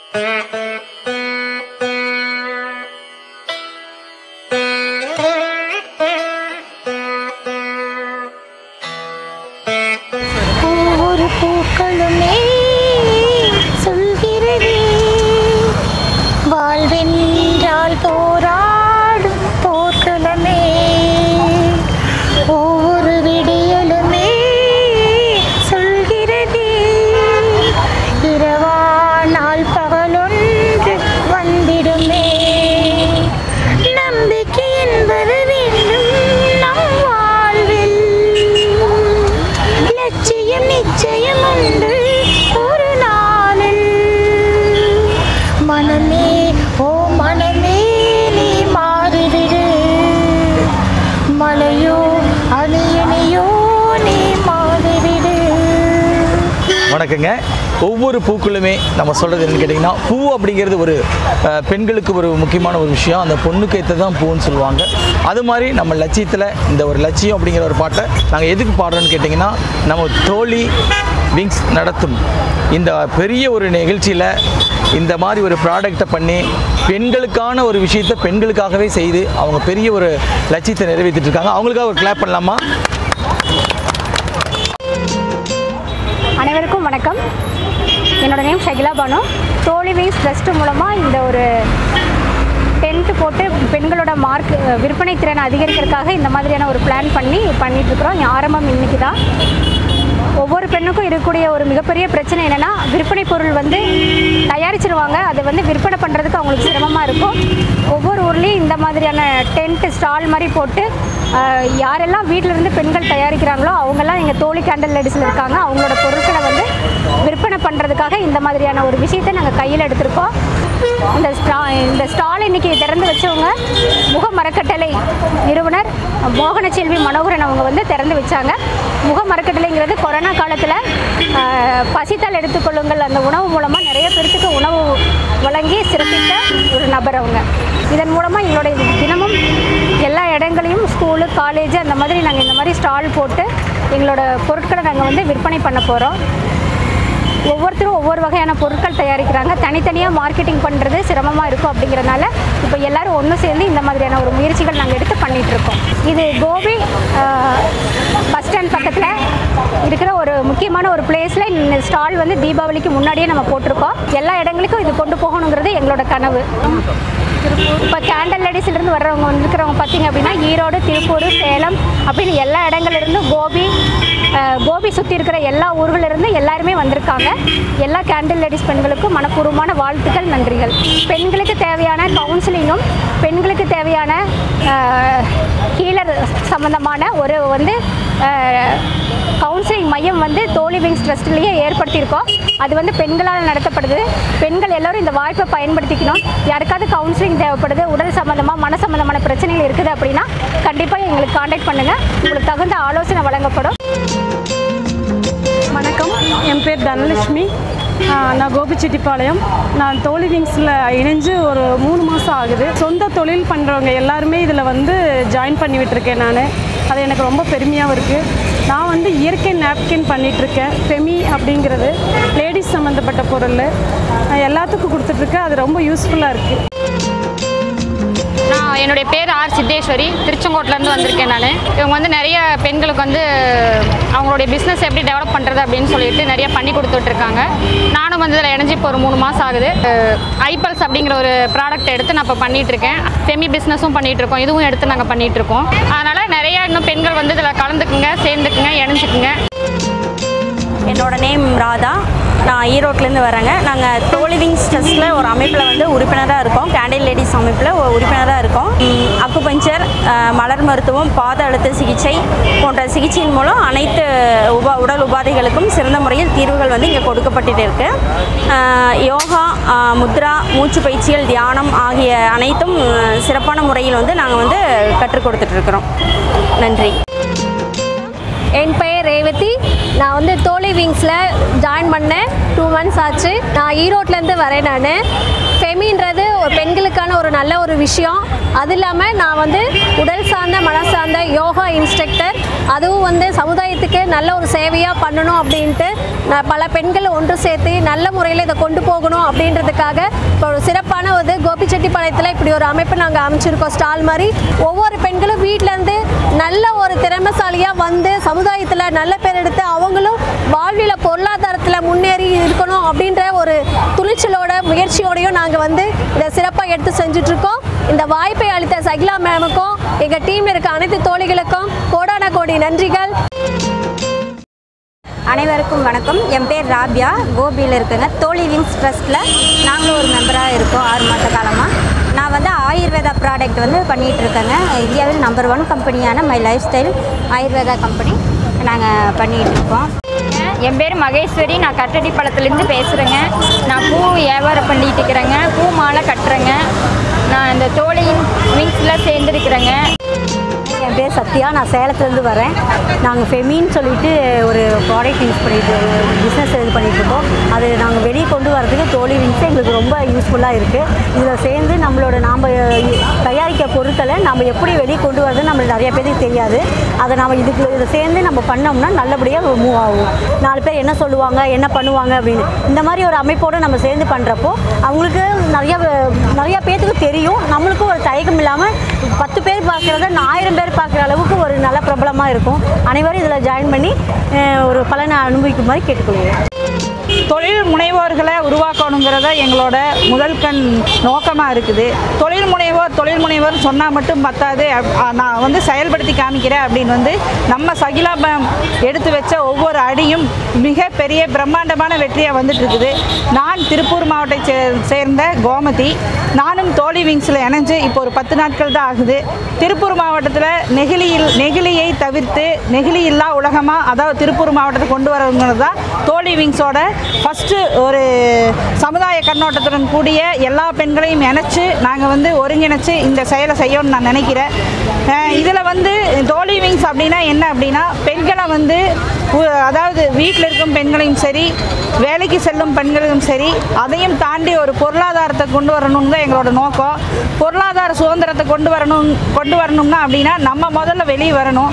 ஒவ்வொரு பூக்களுமே சொல்கிறதே வாழ்வென்றால் போராடும் போர்க்களமே ஒவ்வொரு விடியலுமே சொல்கிறதே இரவானால் பகலொன்று வந்திடுமே நம்பிக்கை என்பது வேண்டும் நம் வாழ்வில் லட்சியம் நிச்சயம் உண்டு ஒரு நாளில் மனமே ஓ மனமே நீ மாறிவிடு மலையோ அணியணியோ நீ மாறிவிடு வணக்கங்க ஒவ்வொரு பூக்களுமே நம்ம சொல்கிறது என்னன்னு கேட்டிங்கன்னா பூ அப்படிங்கிறது ஒரு அஹ், பெண்களுக்கு ஒரு முக்கியமான ஒரு விஷயம் அந்த பொண்ணுக்கு ஏற்ற தான் பூன்னு சொல்லுவாங்க அது மாதிரி நம்ம லட்சியத்தில் இந்த ஒரு லட்சியம் அப்படிங்கிற ஒரு பாட்டை நாங்கள் எதுக்கு பாடுறோன்னு கேட்டிங்கன்னா நம்ம தோழி விங்ஸ் நடத்தும் இந்த பெரிய ஒரு நிகழ்ச்சியில் இந்த மாதிரி ஒரு ப்ராடக்டை பண்ணி பெண்களுக்கான ஒரு விஷயத்தை பெண்களுக்காகவே செய்து அவங்க பெரிய ஒரு லட்சியத்தை நிறைவேற்றிட்டு இருக்காங்க அவங்களுக்காக ஒரு கிளாப் பண்ணலாமா அனைவருக்கும் வணக்கம் என்னோட நேம் ஷகிலா பானு தோழி விங்ஸ் ட்ரஸ்ட் மூலமாக இந்த ஒரு டென்ட் போட்டு பெண்களோட மார்க் விற்பனை திறனை அதிகரிக்கிறதுக்காக இந்த மாதிரியான ஒரு பிளான் பண்ணி பண்ணிட்டு இருக்கிறோம் ஆரம்பம் இன்னைக்கு தான் ஒவ்வொரு பெண்ணுக்கும் இருக்கக்கூடிய ஒரு மிகப்பெரிய பிரச்சனை என்னென்னா விற்பனை பொருள் வந்து தயாரிச்சிருவாங்க அதை வந்து விற்பனை பண்ணுறதுக்கு அவங்களுக்கு சிரமமாக இருக்கும் ஒவ்வொரு ஊர்லேயும் இந்த மாதிரியான டென்ட் ஸ்டால் மாதிரி போட்டு ஆஹ், யாரெல்லாம் வீட்டில இருந்து பெண்கள் தயாரிக்கிறாங்களோ அவங்கெல்லாம் எங்கள் தோழி கேண்டல் லேடிஸில் இருக்காங்க அவங்களோட பொருட்களை வந்து விற்பனை பண்ணுறதுக்காக இந்த மாதிரியான ஒரு விஷயத்தை நாங்கள் கையில் எடுத்திருக்கோம் இந்த ஸ்டா இந்த ஸ்டால் இன்னைக்கு திறந்து வச்சவங்க முக மரக்கட்டளை நிறுவனர் மோகனச்செல்வி மனோகரன் அவங்க வந்து திறந்து வச்சாங்க முக மரக்கட்டளைங்கிறது கொரோனா காலத்தில் பசித்தால் எடுத்துக்கொள்ளுங்கள் அந்த உணவு மூலமாக நிறைய பேர்த்துக்கு உணவு வழங்கி சிறப்பித்த ஒரு நபர் அவங்க இதன் மூலமாக எங்களுடைய தினமும் எல்லா இடங்களையும் ஸ்கூலு காலேஜ் அந்த மாதிரி நாங்கள் இந்த மாதிரி ஸ்டால் போட்டு எங்களோட பொருட்களை நாங்கள் வந்து விற்பனை பண்ண போகிறோம் ஒவ்வொருத்தரும் ஒவ்வொரு வகையான பொருட்கள் தயாரிக்கிறாங்க தனித்தனியாக மார்க்கெட்டிங் பண்ணுறது சிரமமாக இருக்கும் அப்படிங்கிறனால இப்போ எல்லாரும் ஒன்று சேர்ந்து இந்த மாதிரியான ஒரு முயற்சிகள் நாங்கள் எடுத்து பண்ணிட்டு இருக்கோம் இது கோபி பஸ் ஸ்டாண்ட் பக்கத்தில் இருக்கிற ஒரு முக்கியமான ஒரு பிளேஸில் இந்த ஸ்டால் வந்து தீபாவளிக்கு முன்னாடியே நம்ம போட்டிருக்கோம் எல்லா இடங்களுக்கும் இது கொண்டு போகணுங்கிறது எங்களோட கனவு இப்போ கேண்டல் லேடிஸ்லேருந்து வர்றவங்க வந்துருக்கிறவங்க பார்த்தீங்க அப்படின்னா ஈரோடு திருப்பூர் சேலம் அப்படின்னு எல்லா இடங்கள்லேருந்தும் கோபி அஹ், கோபி சுற்றி இருக்கிற எல்லா ஊர்கள்ல இருந்து எல்லாருமே வந்திருக்காங்க எல்லா கேண்டில் லேடிஸ் பெண்களுக்கும் மனப்பூர்வமான வாழ்த்துக்கள் நன்றிகள் பெண்களுக்கு தேவையான கவுன்சிலிங்கும் பெண்களுக்கு தேவையான ஹீலர் சம்மந்தமான ஒரு வந்து கவுன்சிலிங் மையம் வந்து தோழி விங்ஸ் ட்ரஸ்ட்லேயே ஏற்படுத்தியிருக்கோம் அது வந்து பெண்களால் நடத்தப்படுது பெண்கள் எல்லாரும் இந்த வாய்ப்பை பயன்படுத்திக்கணும் யாருக்காவது கவுன்சிலிங் தேவைப்படுது உடல் சம்மந்தமாக மன சம்மந்தமான பிரச்சனைகள் இருக்குது அப்படின்னா கண்டிப்பாக எங்களுக்கு காண்டாக்ட் பண்ணுங்கள் உங்களுக்கு தகுந்த ஆலோசனை வழங்கப்படும் வணக்கம் என் பேர் தனலட்சுமி ஆ, நான் கோபிச்செட்டிப்பாளையம் நான் தோழி விங்ஸில் இணைஞ்சு ஒரு மூணு மாதம் ஆகுது சொந்த தொழில் பண்ணுறவங்க எல்லாருமே இதில் வந்து ஜாயின் பண்ணி விட்டுருக்கேன் நான் அது எனக்கு ரொம்ப பெருமையாகவும் இருக்குது நான் வந்து இயற்கை நாப்கின் பண்ணிகிட்ருக்கேன் ஃபெமி அப்படிங்கிறது லேடிஸ் சம்மந்தப்பட்ட பொருள் நான் எல்லாத்துக்கும் கொடுத்துட்ருக்கேன் அது ரொம்ப யூஸ்ஃபுல்லாக இருக்குது நான் என்னுடைய பேர் ஆர் சித்தேஸ்வரி திருச்செங்கோட்டிலேருந்து வந்திருக்கேன் நான் இவங்க வந்து நிறைய பெண்களுக்கு வந்து அவங்களுடைய பிஸ்னஸ் எப்படி டெவலப் பண்ணுறது அப்படின்னு சொல்லிட்டு நிறைய பண்ணி கொடுத்துட்ருக்காங்க நானும் வந்து இதில் இணைஞ்சு இப்போ ஒரு மூணு மாதம் ஆகுது ஐபல்ஸ் அப்படிங்கிற ஒரு ப்ராடக்ட் எடுத்து நான் இப்போ பண்ணிகிட்ருக்கேன் ஃபெமி பிஸ்னஸும் பண்ணிகிட்ருக்கோம் இதுவும் எடுத்து நாங்கள் பண்ணிகிட்ருக்கோம் அதனால் நிறைய இன்னும் பெண்கள் வந்து இதில் கலந்துக்குங்க சேர்ந்துக்குங்க இணைஞ்சுக்குங்க என்னோட நேம் ராதா நான் ஈரோட்லேருந்து வரேங்க நாங்கள் தோழிவிங்ஸ் ட்ரஸ்ட்டில் ஒரு அமைப்பில் வந்து உறுப்பினராக இருக்கோம் கேண்டில் லேடிஸ் அமைப்பில் ஒரு உறுப்பினராக இருக்கோம் ம், அக்குபஞ்சர் அஹ், மலர் மருத்துவம் பாத அழுத்த சிகிச்சை போன்ற சிகிச்சையின் மூலம் அனைத்து உபா உடல் உபாதைகளுக்கும் சிறந்த முறையில் தீர்வுகள் வந்து இங்கே கொடுக்கப்பட்டு இருக்கு அஹ், யோகா அஹ், முத்ரா மூச்சு பயிற்சிகள் தியானம் ஆகிய அனைத்தும் அஹ், சிறப்பான முறையில் வந்து நாங்கள் வந்து கற்றுக் கொடுத்துட்ருக்குறோம் நன்றி என் பெயர் ரேவதி நான் வந்து தோழி விங்ஸில் ஜாயின் பண்ணேன் டூ மந்த்ஸ் ஆச்சு நான் ஈரோட்லேருந்து வரேன் நான் ஃபெமின்றது ஒரு பெண்களுக்கான ஒரு நல்ல ஒரு விஷயம் அது இல்லாமல் நான் வந்து உடல் சார்ந்த மன சார்ந்த யோகா இன்ஸ்ட்ரக்டர் அதுவும் வந்து சமுதாயத்துக்கு நல்ல ஒரு சேவையாக பண்ணணும் அப்படின்ட்டு நான் பல பெண்கள் ஒன்று சேர்த்து நல்ல முறையில் இதை கொண்டு போகணும் அப்படின்றதுக்காக இப்போ ஒரு சிறப்பான ஒரு கோபிச்செட்டிப்பாளையத்தில் இப்படி ஒரு அமைப்பு நாங்கள் அமைச்சிருக்கோம் ஸ்டால் மாதிரி ஒவ்வொரு பெண்களும் வீட்டிலேருந்து நல்ல ஒரு திறமைசாலியாக வந்து சமுதாயத்தில் நல்ல பேர் எடுத்து அவங்களும் வாழ்வியல் பொருளாதாரத்தில் முன்னேறி இருக்கணும் அப்படின்ற ஒரு துணிச்சலோட முயற்சியோடையும் நாங்கள் வந்து இதை சிறப்பாக எடுத்து செஞ்சுட்ருக்கோம் இந்த வாய்ப்பை அளித்த சகிலா மேமுக்கும் எங்கள் டீமில் இருக்க அனைத்து தோழிகளுக்கும் கோடான கோடி நன்றிகள் அனைவருக்கும் வணக்கம் என் பேர் ராபியா கோபியில் இருக்குங்க தோழி விங்ஸ் ட்ரஸ்ட்டில் நாங்களும் ஒரு மெம்பராக இருக்கோம் ஆறு மாத காலமாக நான் வந்து ஆயுர்வேதா ப்ராடக்ட் வந்து பண்ணிகிட்டு இருக்கேங்க இந்தியாவில் நம்பர் ஒன் கம்பெனியான my lifestyle Ayurveda company நாங்கள் பண்ணிகிட்டு இருக்கோம் என் பேர் மகேஸ்வரி நான் கட்டடி பழத்துலேருந்து பேசுகிறேங்க நான் பூ வியாபாரம் பண்ணிட்டு இருக்கிறேங்க பூ மாலை கட்டுறேங்க நான் இந்த தோழியின் விங்ஸில் சேர்ந்துருக்கிறேங்க என் பேர் சத்யா நான் சேலத்துலேருந்து வரேன் நாங்கள் ஃபெமின்னு சொல்லிட்டு ஒரு ப்ராடக்ட் யூஸ் பண்ணிட்டு பிஸ்னஸ் இது பண்ணிட்டு இருக்கோம் அது நாங்கள் வெளியே கொண்டு வரதுக்கு தோழி விங்ஸ் எங்களுக்கு ரொம்ப யூஸ்ஃபுல்லாக இருக்குது இதில் சேர்ந்து நம்மளோட நாம் தயாரிக்க பொருட்களை நம்ம எப்படி வெளியே கொண்டு வரதுன்னு நம்மளுக்கு நிறைய பேருக்கு தெரியாது அதை நம்ம இதுக்கு இதை சேர்ந்து நம்ம பண்ணோம்னா நல்லபடியாக மூவ் ஆகும் நாலு பேர் என்ன சொல்லுவாங்க என்ன பண்ணுவாங்க அப்படின்னு இந்த மாதிரி ஒரு அமைப்போடு நம்ம சேர்ந்து பண்ணுறப்போ அவங்களுக்கு நிறைய நிறைய பேர்த்துக்கு தெரியும் நம்மளுக்கும் ஒரு தயக்கம் இல்லாமல் பத்து பேர் பார்க்குறத நான் ஆயிரம் பேர் பார்க்குற அளவுக்கு ஒரு நல்ல பிரபலமாக இருக்கும் அனைவரும் இதில் ஜாயின் பண்ணி அஹ், ஒரு பலனை அனுபவிக்குமாறு கேட்டுக்கொள்கிறேன் தொழில் முனைவோர்களை உருவாக்கணுங்கிறத எங்களோட முதல் கண் நோக்கமாக இருக்குது தொழில் முனைவோர் தொழில் முனைவோர் சொன்னால் மட்டும் பத்தாது அப்- ஆ, நான் வந்து செயல்படுத்தி காமிக்கிறேன் அப்படின்னு வந்து நம்ம சகிலா மேம் எடுத்து வச்ச ஒவ்வொரு அடியும் மிக பெரிய பிரம்மாண்டமான வெற்றியாக வந்துட்டு இருக்குது நான் திருப்பூர் மாவட்டத்தை சே- சேர்ந்த கோமதி நானும் தோழி விங்ஸில் இணைஞ்சு இப்போ ஒரு பத்து நாட்கள் தான் ஆகுது திருப்பூர் மாவட்டத்தில் நெகிழியில் நெகிழியை தவிர்த்து நெகிழி இல்லா உலகமாக அதாவது திருப்பூர் மாவட்டத்தை கொண்டு வரவங்கிறது தான் தோழி விங்ஸோட ஃபஸ்ட்டு ஒரு சமுதாய கண்ணோட்டத்துடன் கூடிய எல்லா பெண்களையும் இணைச்சு நாங்கள் வந்து ஒருங்கிணைச்சு இந்த செயலை செய்யணும்னு நான் நினைக்கிறேன் இதில் வந்து தோழி விங்ஸ் அப்படின்னா என்ன அப்படின்னா பெண்களை வந்து உ- அதாவது வீட்டில் இருக்கும் பெண்களையும் சரி வேலைக்கு செல்லும் பெண்களும் சரி அதையும் தாண்டி ஒரு பொருளாதாரத்தை கொண்டு வரணும்னு தான் எங்களோட நோக்கம் பொருளாதார சுதந்திரத்தை கொண்டு வரணும் கொண்டு வரணும்னா அப்படின்னா நம்ம முதல்ல வெளியே வரணும்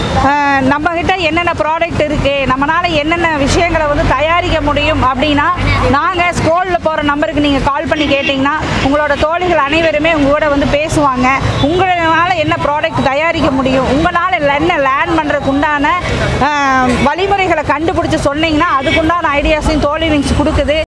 அஹ் நம்மக்கிட்ட என்னென்ன ப்ராடக்ட் இருக்குது நம்மளால் என்னென்ன விஷயங்களை வந்து தயாரிக்க முடியும் அப்படின்னா நாங்கள் ஸ்கூலில் போகிற நம்பருக்கு நீங்கள் கால் பண்ணி கேட்டிங்கன்னா உங்களோட தோழிகள் அனைவருமே உங்களோட வந்து பேசுவாங்க உங்களால் என்ன ப்ராடக்ட் தயாரிக்க முடியும் உங்களால் என்ன லேர்ன் பண்ணுறதுக்கு உண்டான அஹ், வழிமுறைகளை கண்டுபிடிச்சி சொன்னீங்கன்னா அதுக்குண்டான ஐடியாஸையும் தோழி விங்ஸ் கொடுக்குது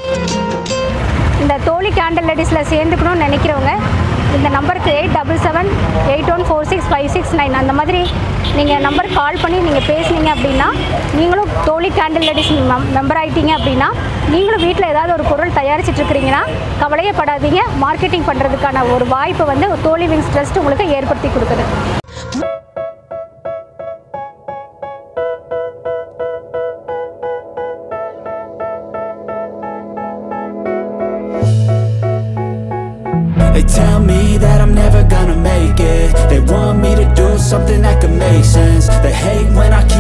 இந்த தோழி கேண்டில் லேடிஸில் சேர்ந்துக்கணும்னு நினைக்கிறவங்க இந்த நம்பருக்கு eight double seven eight one four six five six nine அந்த மாதிரி நீங்கள் நம்பருக்கு கால் பண்ணி நீங்கள் பேசுனீங்க அப்படின்னா நீங்களும் தோழி கேண்டில் லேடிஸ் மெம்பர் ஆகிட்டீங்க அப்படின்னா நீங்களும் வீட்டில் ஏதாவது ஒரு பொருள் தயாரிச்சிட்டு இருக்கிறீங்கன்னா கவலையே படாதீங்க மார்க்கெட்டிங் பண்ணுறதுக்கான ஒரு வாய்ப்பு வந்து தோழி விங்ஸ் ட்ரஸ்ட் உங்களுக்கு ஏற்படுத்தி கொடுக்குது They tell me that I'm never gonna make it They want me to do something that could make sense They hate when I keep